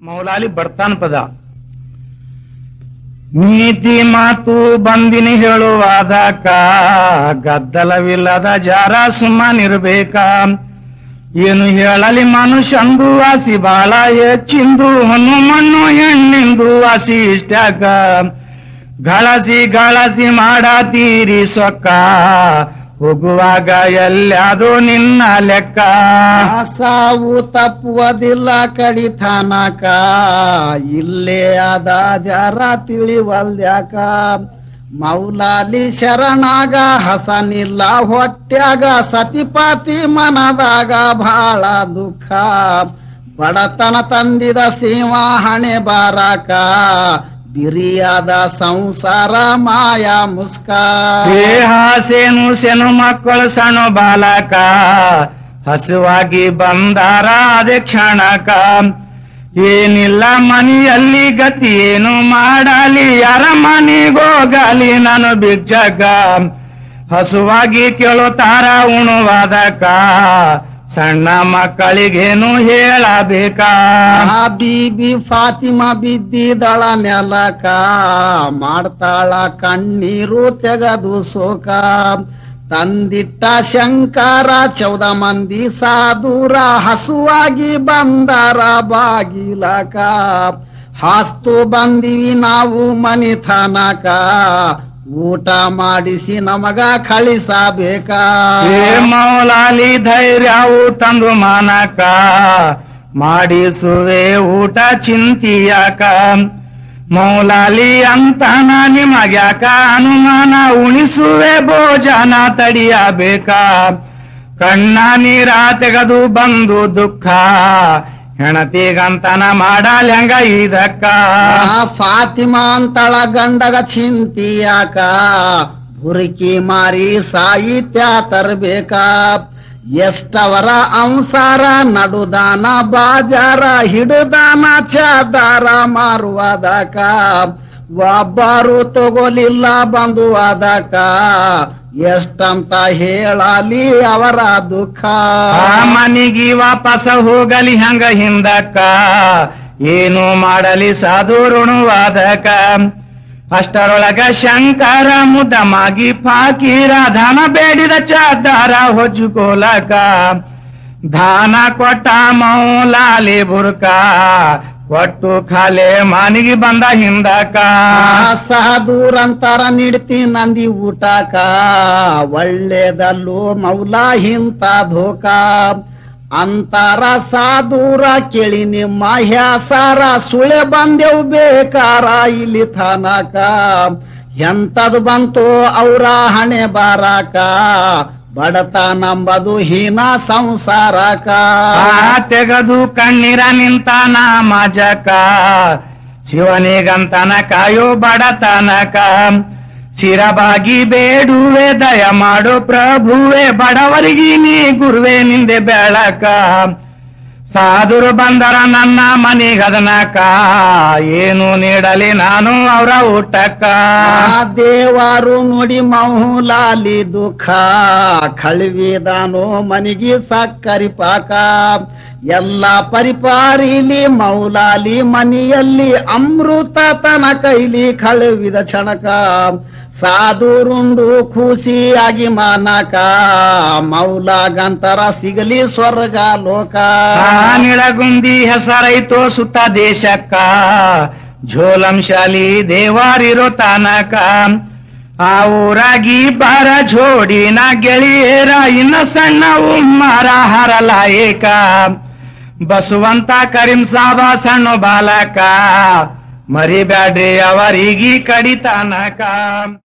ಮೌಲಾಲಿ ಬರ್ತಾನ ಪದ ನೀತಿ ಮಾತು ಬಂದಿನಿ ಹೇಳುವಾದಕ ಗದ್ದಲವಿಲ್ಲದ ಜಾರ ಸುಮ್ಮನಿರ್ಬೇಕ ಏನು ಹೇಳಲಿ ಮನುಷ್ಯಂದು ವಾಸಿ ಬಾಳ ಹೆಚ್ಚಿಂದು ಹೊನ್ನು ಮಣ್ಣು ಹೆಣ್ಣಿಂದು ವಾಸಿ ಇಷ್ಟ್ಯಾಕ ಗಳಸಿ ಗಳಸಿ ಮಾಡತೀರಿ ಸೊಕ್ಕ ಹೋಗುವಾಗ ಎಲ್ಲಾದು ನಿನ್ನ ಲೆಕ್ಕ ಸಾವು ತಪ್ಪುವುದಿಲ್ಲ ಕಡಿತಾನಕ ಇಲ್ಲೇ ಆದ ಜರ ತಿಳಿವಲ್ಯಾಕ ಮೌಲಾಲಿ ಶರಣಾಗ ಹಸನಿಲ್ಲ ಹೊಟ್ಯಾಗ ಸತಿಪಾತಿ ಮನದಾಗ ಬಹಳ ದುಃಖ ಬಡತನ ತಂದಿದ ಸೀಮ ಹಣೆ ಬಾರಾಕ ಬಿರಿಯಾದ ಸಂಸಾರ ಮಾಯಾ ಮುಸ್ಕ ಸೇನು ಸೆನು ಮಕ್ಕಳು ಸಣ್ಣ ಬಾಲಕ ಹಸುವಾಗಿ ಬಂದಾರ ಅದೇ ಕ್ಷಣಕ ಏನಿಲ್ಲ ಮನೆಯಲ್ಲಿ ಗತಿ ಏನು ಮಾಡಲಿ ಯಾರ ಮನೆಗೋಗಲಿ ನಾನು ಬಿಜ್ಜಗ ಹಸುವಾಗಿ ಕೇಳುತ್ತಾರ ಉಣುವಾದಕ ಸಣ್ಣ ಮಕ್ಕಳಿಗೇನು ಹೇಳಬೇಕಾ ಆ ಬೀಬಿ ಫಾತಿಮಾ ಬಿದ್ದಿದಳ ನೆಲಕ ಮಾಡ್ತಾಳ ಕಣ್ಣೀರು ತೆಗೆದು ಸೋಕ ತಂದಿಟ್ಟ ಶಂಕರ ಚೌದ ಮಂದಿ ಸಾಧುರ ಹಸುವಾಗಿ ಬಂದಾರ ಬಾಗಿಲಕ ಹಾಸ್ತು ಬಂದಿವಿ ನಾವು ಮನಿತನಕ ಊಟ ಮಾಡಿಸಿ ನಮಗ ಕಳಿಸಬೇಕಾ ಏ ಮೌಲಾಲಿ ಧೈರ್ಯವು ತಂದು ಮಾನಕ ಮಾಡಿಸುವೆ ಊಟ ಚಿಂತಿಯಾಕ ಮೌಲಾಲಿ ಅಂತಾನ ನಿಮಗ್ಯಾಕ ಅನುಮಾನ ಉಣಿಸುವೆ ಭೋಜನ ತಡಿಯಬೇಕ ಕಣ್ಣ ನೀರ ತೆಗೆದು ಬಂದು ದುಃಖ ಹೆಣತಿಗಂತನ ಮಾಡಲ್ ಹೆಂಗ ಇದಕ್ಕ ಆ ಫಾತಿಮಾ ಅಂತಳ ಗಂಡಗ ಚಿಂತಿಯಾಕ ಬುರುಕಿ ಮಾರಿ ಸಾಹಿತ್ಯ ತರ್ಬೇಕ ಎಷ್ಟವರ ಅಂಸಾರ ನಡುದಾನ ಬಾಜಾರ ಹಿಡುದಾನ ಚಾದಾರ ಮಾರುವುದಕ ಒಬ್ಬರು ತಗೋಲಿಲ್ಲ ಬಂದುವುದಕ ಎಷ್ಟಂತ ಹೇಳಲಿ ಅವರ ದುಃಖ ಆ ಮನಿಗೆ ವಾಪಸ ಹೋಗಲಿ ಹಂಗ ಹಿಂದಕ್ಕ ಏನು ಮಾಡಲಿ ಸಾಧುರುಣುವಾದಕ ಅಷ್ಟರೊಳಗ ಶಂಕರ ಮುದಮಾಗಿ ಫಾಕೀರ ಧನ ಬೇಡಿದ ಚಾದಾರ ಹೊಜ್ಜುಕೋಲಕ ದಾನ ಕೊಟ್ಟ ಮೌಲಾಲಿ ಬುರ್ಕ ಕೊಟ್ಟು ಖಾಲೆ ಮನಿಗೆ ಬಂದ ಹಿಂದಕ ಸಹದೂರಂತರ ನೀಡ್ತಿ ನಂದಿ ಊಟಕ ಒಳ್ಳೇದಲ್ಲೂ ಮೌಲಾ ಹಿಂತ ಧೋಕ ಅಂತರ ಸಾಧೂರ ಕೇಳಿ ನಿಮ್ಮ ಹ್ಯಾಸಾರ ಸುಳೆ ಬಂದೆವು ಬೇಕಾರ ಇಲ್ಲಿ ತನಕ ಎಂತದು ಬಂತು ಅವರ ಹಣೆ ಬಾರಾಕ ಬಡತ ನಂಬದು ಹೀನ ಸಂಸಾರಕ ಆ ತೆಗೆದು ಕಣ್ಣೀರ ನಿಂತಾನ ಮಜಕ ಶಿವನಿಗಂತನ ಕಾಯೋ ಬಡತನಕ ಚಿರಬಾಗಿ ಬೇಡುವೆ ದಯ ಮಾಡು ಪ್ರಭುವೆ ಬಡವರಿಗೆ ನೀ ಗುರುವೆ ನಿಂದೆ ಬೆಳಕ ಸಾಧುರು ಬಂದರ ನನ್ನ ಮನಿಗದನಕ ಏನು ನೀಡಲಿ ನಾನು ಅವರ ಊಟಕ್ಕ ಆ ದೇವಾರು ನೋಡಿ ಮೌಲಾಲಿ ದುಃಖ ಕಳುವಿದಾನೋ ಮನಿಗೆ ಸಕ್ಕರಿ ಪಾಕ ಎಲ್ಲ ಪರಿಪಾರಿಲಿ ಮೌಲಾಲಿ ಮನಿಯಲ್ಲಿ ಅಮೃತ ತನ ಕೈಲಿ ಕಳುವಿದ ಕ್ಷಣಕ ಸಾಧುರುಂಡು ಖುಷಿಯಾಗಿ ಮಾನಕ ಮೌಲಾಗಂತರ ಸಿಗಲಿ ಸ್ವರ್ಗ ಲೋಕ ಆ ನಿಳಗುಂದಿ ಹೆಸರೈತೋ ಸುತ್ತ ದೇಶಕ್ಕ ಝೋಲಂಶಾಲಿ ದೇವಾರಿರೋ ತನಕ ಆ ಊರಾಗಿ ಬಾರ ಜೋಡಿನ ಗೆಳೆಯರ ಇನ್ನ ಸಣ್ಣ ಉಮ್ಮರ ಹರಲಾಯಕ ಬಸವಂತ ಕರೀಂ ಸಾಬ ಸಣ್ಣ ಬಾಲಕ ಮರಿಬ್ಯಾಡ್ರಿ ಅವರಿಗಿ ಕಡಿತನಕ